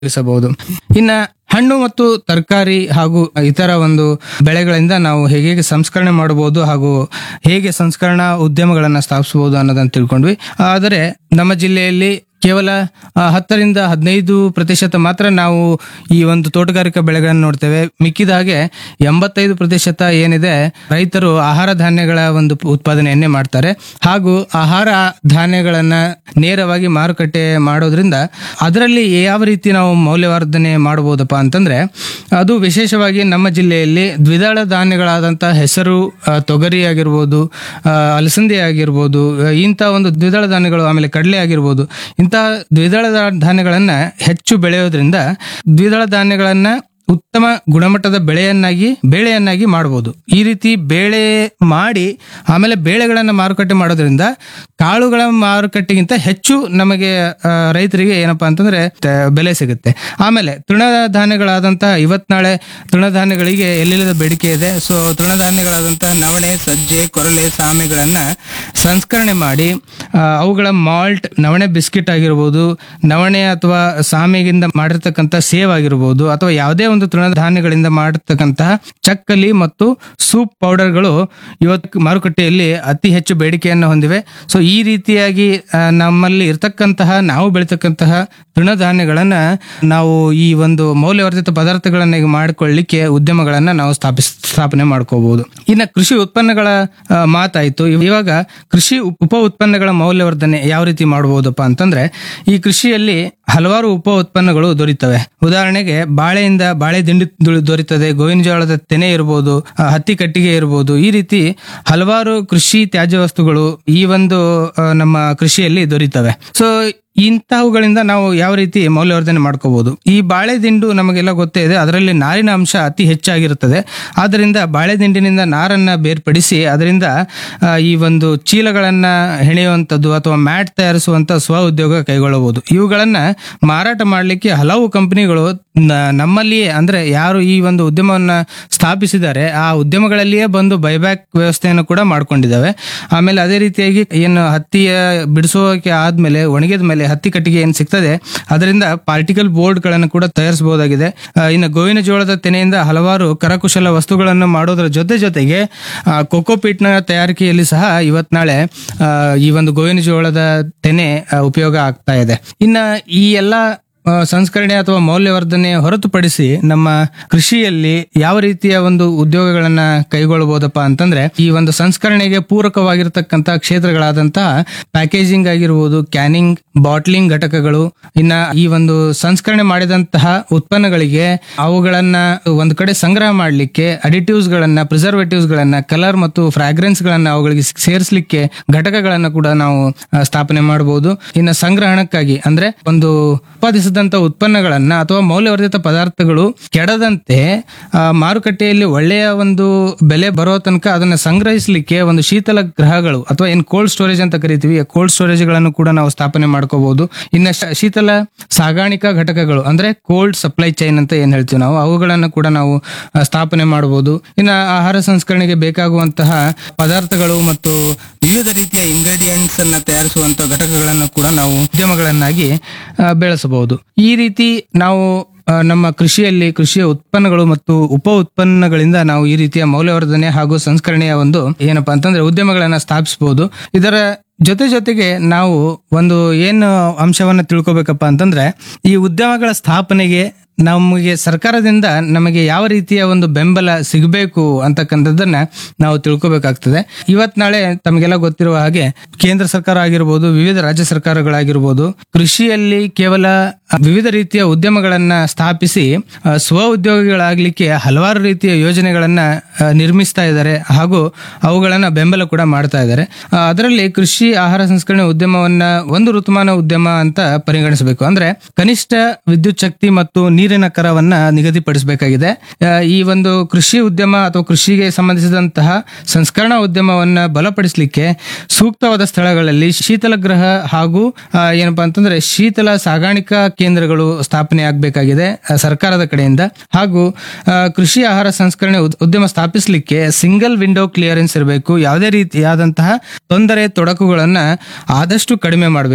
ತಿಳಿಸಬಹುದು ಇನ್ನ ಹಣ್ಣು ಮತ್ತು ತರಕಾರಿ ಹಾಗೂ ಇತರ ಒಂದು ಬೆಳೆಗಳಿಂದ ನಾವು ಹೇಗೆ ಸಂಸ್ಕರಣೆ ಮಾಡಬಹುದು ಹಾಗೂ ಹೇಗೆ ಸಂಸ್ಕರಣಾ ಉದ್ಯಮಗಳನ್ನ ಸ್ಥಾಪಿಸಬಹುದು ಅನ್ನೋದನ್ನ ತಿಳ್ಕೊಂಡ್ವಿ ಆದರೆ ನಮ್ಮ ಜಿಲ್ಲೆಯಲ್ಲಿ ಕೇವಲ ಆ, ಹತ್ತರಿಂದ ಹದಿನೈದು ಪ್ರತಿಶತ ಮಾತ್ರ ನಾವು ಈ ಒಂದು ತೋಟಗಾರಿಕಾ ಬೆಳೆಗಳನ್ನು ನೋಡ್ತೇವೆ ಮಿಕ್ಕಿದ ಹಾಗೆ ಎಂಬತ್ತೈದು ಪ್ರತಿಶತ ಏನಿದೆ ರೈತರು ಆಹಾರ ಧಾನ್ಯಗಳ ಒಂದು ಉತ್ಪಾದನೆಯನ್ನೇ ಮಾಡ್ತಾರೆ ಹಾಗೂ ಆಹಾರ ಧಾನ್ಯಗಳನ್ನ ನೇರವಾಗಿ ಮಾರುಕಟ್ಟೆ ಮಾಡೋದ್ರಿಂದ ಅದರಲ್ಲಿ ಯಾವ ರೀತಿ ನಾವು ಮೌಲ್ಯವರ್ಧನೆ ಮಾಡಬಹುದಪ್ಪ ಅಂತಂದ್ರೆ ಅದು ವಿಶೇಷವಾಗಿ ನಮ್ಮ ಜಿಲ್ಲೆಯಲ್ಲಿ ದ್ವಿದಳ ಧಾನ್ಯಗಳಾದಂತಹ ಹೆಸರು ಆ, ತೊಗರಿ ಆಗಿರ್ಬೋದು ಆ, ಅಲಸಂದಿ ಆಗಿರ್ಬೋದು ಆ, ಇಂಥ ಒಂದು ದ್ವಿದಳ ಧಾನ್ಯಗಳು ಆಮೇಲೆ ಕಡಲೆ ಆಗಿರ್ಬೋದು ಇಂತಹ ದ್ವಿದಳ ಧಾ- ಧಾನ್ಯಗಳನ್ನ ಹೆಚ್ಚು ಬೆಳೆಯೋದ್ರಿಂದ ದ್ವಿದಳ ಧಾನ್ಯಗಳನ್ನ ಉತ್ತಮ ಗುಣಮಟ್ಟದ ಬೆಳೆಯನ್ನಾಗಿ ಬೇಳೆಯನ್ನಾಗಿ ಮಾಡಬಹುದು ಈ ರೀತಿ ಬೇಳೆ ಮಾಡಿ ಆಮೇಲೆ ಬೇಳೆಗಳನ್ನು ಮಾರುಕಟ್ಟೆ ಮಾಡೋದ್ರಿಂದ ಕಾಳುಗಳ ಮಾರುಕಟ್ಟೆಗಿಂತ ಹೆಚ್ಚು ನಮಗೆ ಆ, ರೈತರಿಗೆ ಏನಪ್ಪಾ ಅಂತಂದ್ರೆ ತ- ಬೆಲೆ ಸಿಗುತ್ತೆ ಆಮೇಲೆ ತೃಣಧಾನ್ಯಗಳಾದಂತಹ ಇವತ್ನಾಳೆ ತೃಣಧಾನ್ಯಗಳಿಗೆ ಎಲ್ಲಿಲ್ಲದ ಬೇಡಿಕೆ ಇದೆ ಸೊ ತೃಣಧಾನ್ಯಗಳಾದಂತಹ ನವಣೆ ಸಜ್ಜೆ ಕೊರಲೆ ಸಾಮೆಗಳನ್ನ ಸಂಸ್ಕರಣೆ ಮಾಡಿ ಆ, ಅವುಗಳ ಮಾಲ್ಟ್ ನವಣೆ ಬಿಸ್ಕಿಟ್ ಆಗಿರ್ಬೋದು ನವಣೆ ಅಥವಾ ಸಾಮೆಗಿಂದ ಮಾಡಿರ್ತಕ್ಕಂಥ ಸೇವ್ ಆಗಿರ್ಬೋದು ಅಥವಾ ಯಾವುದೇ ಒಂದು ತೃಣಧಾನ್ಯಗಳಿಂದ ಮಾಡಿರ್ತಕ್ಕಂತಹ ಚಕ್ಕಲಿ ಮತ್ತು ಸೂಪ್ ಪೌಡರ್ಗಳು ಇವತ್ತು ಮಾರುಕಟ್ಟೆಯಲ್ಲಿ ಅತಿ ಹೆಚ್ಚು ಬೇಡಿಕೆಯನ್ನು ಹೊಂದಿವೆ ಸೊ ಈ ರೀತಿಯಾಗಿ ಆ, ನಮ್ಮಲ್ಲಿ ಇರ್ತಕ್ಕಂತಹ ನಾವು ಬೆಳಿತಕ್ಕಂತಹ ತೃಣಧಾನ್ಯಗಳನ್ನ ನಾವು ಈ ಒಂದು ಮೌಲ್ಯವರ್ಧಿತ ಪದಾರ್ಥಗಳನ್ನ ಮಾಡಿಕೊಳ್ಳಿಕ್ಕೆ ಉದ್ಯಮಗಳನ್ನ ನಾವು ಸ್ಥಾಪಿಸ್ ಸ್ಥಾಪನೆ ಮಾಡ್ಕೋಬಹುದು ಇನ್ನು ಕೃಷಿ ಉತ್ಪನ್ನಗಳ ಆ, ಮಾತಾಯ್ತು ಇವಾಗ ಕೃಷಿ ಉಪ್- ಉಪ ಉತ್ಪನ್ನಗಳ ಮೌಲ್ಯವರ್ಧನೆ ಯಾವ ರೀತಿ ಮಾಡಬಹುದಪ್ಪ ಅಂತಂದ್ರೆ ಈ ಕೃಷಿಯಲ್ಲಿ ಹಲವಾರು ಉಪ ಉತ್ಪನ್ನಗಳು ದೊರೀತವೆ ಉದಾಹರಣೆಗೆ ಬಾಳೆಯಿಂದ ಬಾಳೆ ದಿಂಡಿ ದು- ದೊರೀತದೆ ಗೋವಿನ ಜೋಳದ ತೆನೆ ಇರ್ಬೋದು ಆ, ಹತ್ತಿ ಕಟ್ಟಿಗೆ ಇರ್ಬೋದು ಈ ರೀತಿ ಹಲವಾರು ಕೃಷಿ ತ್ಯಾಜ್ಯ ವಸ್ತುಗಳು ಈ ಒಂದು ಆ, ನಮ್ಮ ಕೃಷಿಯಲ್ಲಿ ದೊರೀತವೆ ಸೊ ಇಂತಹವುಗಳಿಂದ ನಾವು ಯಾವ ರೀತಿ ಮೌಲ್ಯವರ್ಧನೆ ಮಾಡ್ಕೋಬಹುದು ಈ ಬಾಳೆ ದಿಂಡು ನಮಗೆಲ್ಲ ಗೊತ್ತೇ ಇದೆ ಅದರಲ್ಲಿ ನಾರಿನ ಅಂಶ ಅತಿ ಹೆಚ್ಚಾಗಿರುತ್ತದೆ ಆದ್ದರಿಂದ ಬಾಳೆ ದಿಂಡಿನಿಂದ ನಾರನ್ನ ಬೇರ್ಪಡಿಸಿ ಅದರಿಂದ ಆ, ಈ ಒಂದು ಚೀಲಗಳನ್ನ ಹೆಣೆಯುವಂಥದ್ದು ಅಥವಾ ಮ್ಯಾಟ್ ತಯಾರಿಸುವಂತ ಸ್ವ ಉದ್ಯೋಗ ಕೈಗೊಳ್ಳಬಹುದು ಇವುಗಳನ್ನ ಮಾರಾಟ ಮಾಡಲಿಕ್ಕೆ ಹಲವು ಕಂಪನಿಗಳು ನಮ್ಮಲ್ಲಿಯೇ ಅಂದ್ರೆ ಯಾರು ಈ ಒಂದು ಉದ್ಯಮವನ್ನ ಸ್ಥಾಪಿಸಿದ್ದಾರೆ ಆ ಉದ್ಯಮಗಳಲ್ಲಿಯೇ ಬಂದು ಬೈಬ್ಯಾಕ್ ವ್ಯವಸ್ಥೆಯನ್ನು ಕೂಡ ಮಾಡ್ಕೊಂಡಿದ್ದಾವೆ ಆಮೇಲೆ ಅದೇ ರೀತಿಯಾಗಿ ಏನು ಹತ್ತಿಯ ಬಿಡಿಸೋಕೆ ಆದ್ಮೇಲೆ ಒಣಗಿದ ಮೇಲೆ ಹತ್ತಿ ಕಟ್ಟಿಗೆ ಏನ್ ಸಿಗ್ತದೆ ಅದರಿಂದ ಪಾರ್ಟಿಕಲ್ ಬೋರ್ಡ್ ಗಳನ್ನು ಕೂಡ ತಯಾರಿಸಬಹುದಾಗಿದೆ ಆ, ಇನ್ನು ಗೋವಿನ ಜೋಳದ ತೆನೆಯಿಂದ ಹಲವಾರು ಕರಕುಶಲ ವಸ್ತುಗಳನ್ನು ಮಾಡೋದ್ರ ಜೊತೆ ಜೊತೆಗೆ ಕೊಕೋಪೀಟ್ ನ ತಯಾರಿಕೆಯಲ್ಲಿ ಸಹ ಇವತ್ ನಾಳೆ ಆ, ಈ ಒಂದು ಗೋವಿನ ಜೋಳದ ತೆನೆ ಆ, ಉಪಯೋಗ ಆಗ್ತಾ ಇದೆ ಇನ್ನ ಈ ಎಲ್ಲ ಆ, ಸಂಸ್ಕರಣೆ ಅಥವಾ ಮೌಲ್ಯವರ್ಧನೆ ಹೊರತುಪಡಿಸಿ ನಮ್ಮ ಕೃಷಿಯಲ್ಲಿ ಯಾವ ರೀತಿಯ ಒಂದು ಉದ್ಯೋಗಗಳನ್ನ ಕೈಗೊಳ್ಳಬಹುದಪ್ಪ ಅಂತಂದ್ರೆ ಈ ಒಂದು ಸಂಸ್ಕರಣೆಗೆ ಪೂರಕವಾಗಿರ್ತಕ್ಕಂತ ಕ್ಷೇತ್ರಗಳಾದಂತಹ ಪ್ಯಾಕೇಜಿಂಗ್ ಆಗಿರ್ಬೋದು ಕ್ಯಾನಿಂಗ್ ಬಾಟ್ಲಿಂಗ್ ಘಟಕಗಳು ಇನ್ನ ಈ ಒಂದು ಸಂಸ್ಕರಣೆ ಮಾಡಿದಂತಹ ಉತ್ಪನ್ನಗಳಿಗೆ ಅವುಗಳನ್ನ ಒಂದು ಕಡೆ ಸಂಗ್ರಹ ಮಾಡಲಿಕ್ಕೆ ಅಡಿಟಿವ್ಸ್ ಗಳನ್ನ ಪ್ರಿಸರ್ವೇಟಿವ್ಸ್ ಗಳನ್ನ ಕಲರ್ ಮತ್ತು ಫ್ರಾಗ್ರೆನ್ಸ್ ಗಳನ್ನ ಅವುಗಳಿಗೆ ಸೇರಿಸಲಿಕ್ಕೆ ಘಟಕಗಳನ್ನ ಕೂಡ ನಾವು ಆ, ಸ್ಥಾಪನೆ ಮಾಡಬಹುದು ಇನ್ನು ಸಂಗ್ರಹಣಕ್ಕಾಗಿ ಅಂದ್ರೆ ಒಂದು ಉತ್ಪಾದಿಸಿದಂತ ಉತ್ಪನ್ನಗಳನ್ನ ಅಥವಾ ಮೌಲ್ಯವರ್ಧಿತ ಪದಾರ್ಥಗಳು ಕೆಡದಂತೆ ಆ, ಮಾರುಕಟ್ಟೆಯಲ್ಲಿ ಒಳ್ಳೆಯ ಒಂದು ಬೆಲೆ ಬರೋ ತನಕ ಅದನ್ನ ಸಂಗ್ರಹಿಸಲಿಕ್ಕೆ ಒಂದು ಶೀತಲ ಗೃಹಗಳು ಅಥವಾ ಏನ್ ಕೋಲ್ಡ್ ಸ್ಟೋರೇಜ್ ಅಂತ ಕರಿತೀವಿ ಕೋಲ್ಡ್ ಸ್ಟೋರೇಜ್ ಗಳನ್ನು ಕೂಡ ನಾವು ಸ್ಥಾಪನೆ ಮಾಡ್ಕೋಬಹುದು ಇನ್ನ ಶ- ಶೀತಲ ಸಾಗಾಣಿಕಾ ಘಟಕಗಳು ಅಂದ್ರೆ ಕೋಲ್ಡ್ ಸಪ್ಲೈ ಚೈನ್ ಅಂತ ಏನ್ ಹೇಳ್ತೀವಿ ನಾವು ಅವುಗಳನ್ನು ಕೂಡ ನಾವು ಆ, ಸ್ಥಾಪನೆ ಮಾಡಬಹುದು ಇನ್ನ ಆಹಾರ ಸಂಸ್ಕರಣೆಗೆ ಬೇಕಾಗುವಂತಹ ಪದಾರ್ಥಗಳು ಮತ್ತು ವಿವಿಧ ರೀತಿಯ ಇಂಗ್ರೀಡಿಯೆಂಟ್ಸ್ ಅನ್ನ ತಯಾರಿಸುವಂತಹ ಘಟಕಗಳನ್ನು ಕೂಡ ನಾವು ಉದ್ಯಮಗಳನ್ನಾಗಿ ಆ, ಬೆಳೆಸಬಹುದು ಈ ರೀತಿ ನಾವು ಆ, ನಮ್ಮ ಕೃಷಿಯಲ್ಲಿ ಕೃಷಿಯ ಉತ್ಪನ್ನಗಳು ಮತ್ತು ಉಪ ಉತ್ಪನ್ನಗಳಿಂದ ನಾವು ಈ ರೀತಿಯ ಮೌಲ್ಯವರ್ಧನೆ ಹಾಗೂ ಸಂಸ್ಕರಣೆಯ ಒಂದು ಏನಪ್ಪಾ ಅಂತಂದ್ರೆ ಉದ್ಯಮಗಳನ್ನ ಸ್ಥಾಪಿಸಬಹುದು ಇದರ ಜೊತೆ ಜೊತೆಗೆ ನಾವು ಒಂದು ಏನು ಅಂಶವನ್ನ ತಿಳ್ಕೊಬೇಕಪ್ಪ ಅಂತಂದ್ರೆ ಈ ಉದ್ಯಮಗಳ ಸ್ಥಾಪನೆಗೆ ನಮಗೆ ಸರ್ಕಾರದಿಂದ ನಮಗೆ ಯಾವ ರೀತಿಯ ಒಂದು ಬೆಂಬಲ ಸಿಗಬೇಕು ಅಂತಕ್ಕಂಥದ್ದನ್ನ ನಾವು ತಿಳ್ಕೊಬೇಕಾಗ್ತದೆ ಇವತ್ ನಾಳೆ ತಮಗೆಲ್ಲ ಗೊತ್ತಿರುವ ಹಾಗೆ ಕೇಂದ್ರ ಸರ್ಕಾರ ಆಗಿರ್ಬೋದು ವಿವಿಧ ರಾಜ್ಯ ಸರ್ಕಾರಗಳಾಗಿರ್ಬೋದು ಕೃಷಿಯಲ್ಲಿ ಕೇವಲ ವಿವಿಧ ರೀತಿಯ ಉದ್ಯಮಗಳನ್ನ ಸ್ಥಾಪಿಸಿ ಆ, ಸ್ವ ಉದ್ಯೋಗಿಗಳಾಗ್ಲಿಕ್ಕೆ ಹಲವಾರು ರೀತಿಯ ಯೋಜನೆಗಳನ್ನ ಆ, ನಿರ್ಮಿಸ್ತಾ ಇದ್ದಾರೆ ಹಾಗೂ ಅವುಗಳನ್ನ ಬೆಂಬಲ ಕೂಡ ಮಾಡ್ತಾ ಇದ್ದಾರೆ ಆ, ಅದರಲ್ಲಿ ಕೃಷಿ ಆಹಾರ ಸಂಸ್ಕರಣೆ ಉದ್ಯಮವನ್ನ ಒಂದು ಋತುಮಾನ ಉದ್ಯಮ ಅಂತ ಪರಿಗಣಿಸಬೇಕು ಅಂದ್ರೆ ಕನಿಷ್ಠ ವಿದ್ಯುತ್ ಶಕ್ತಿ ಮತ್ತು ನೀರಿನ ಕರವನ್ನ ನಿಗದಿಪಡಿಸಬೇಕಾಗಿದೆ ಆ, ಈ ಒಂದು ಕೃಷಿ ಉದ್ಯಮ ಅಥವಾ ಕೃಷಿಗೆ ಸಂಬಂಧಿಸಿದಂತಹ ಸಂಸ್ಕರಣಾ ಉದ್ಯಮವನ್ನ ಬಲಪಡಿಸಲಿಕ್ಕೆ ಸೂಕ್ತವಾದ ಸ್ಥಳಗಳಲ್ಲಿ ಶೀತಲ ಗೃಹ ಹಾಗೂ ಆ, ಏನಪ್ಪಾ ಅಂತಂದ್ರೆ ಶೀತಲ ಸಾಗಾಣಿಕಾ ಕೇಂದ್ರಗಳು ಸ್ಥಾಪನೆ ಆಗಬೇಕಾಗಿದೆ ಸರ್ಕಾರದ ಕಡೆಯಿಂದ ಹಾಗೂ ಆ, ಕೃಷಿ ಆಹಾರ ಸಂಸ್ಕರಣೆ ಉದ್- ಉದ್ಯಮ ಸ್ಥಾಪಿಸಲಿಕ್ಕೆ ಸಿಂಗಲ್ ವಿಂಡೋ ಕ್ಲಿಯರೆನ್ಸ್ ಇರಬೇಕು ಯಾವುದೇ ರೀತಿಯಾದಂತಹ ತೊಂದರೆ ತೊಡಕುಗಳನ್ನ ಆದಷ್ಟು ಕಡಿಮೆ ಮಾಡಬೇಕು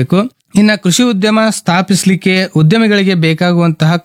ಇನ್ನ ಕೃಷಿ ಉದ್ಯಮ ಸ್ಥಾಪಿಸಲಿಕ್ಕೆ ಉದ್ಯಮಿಗಳಿಗೆ ಬೇಕಾಗುವಂತಹ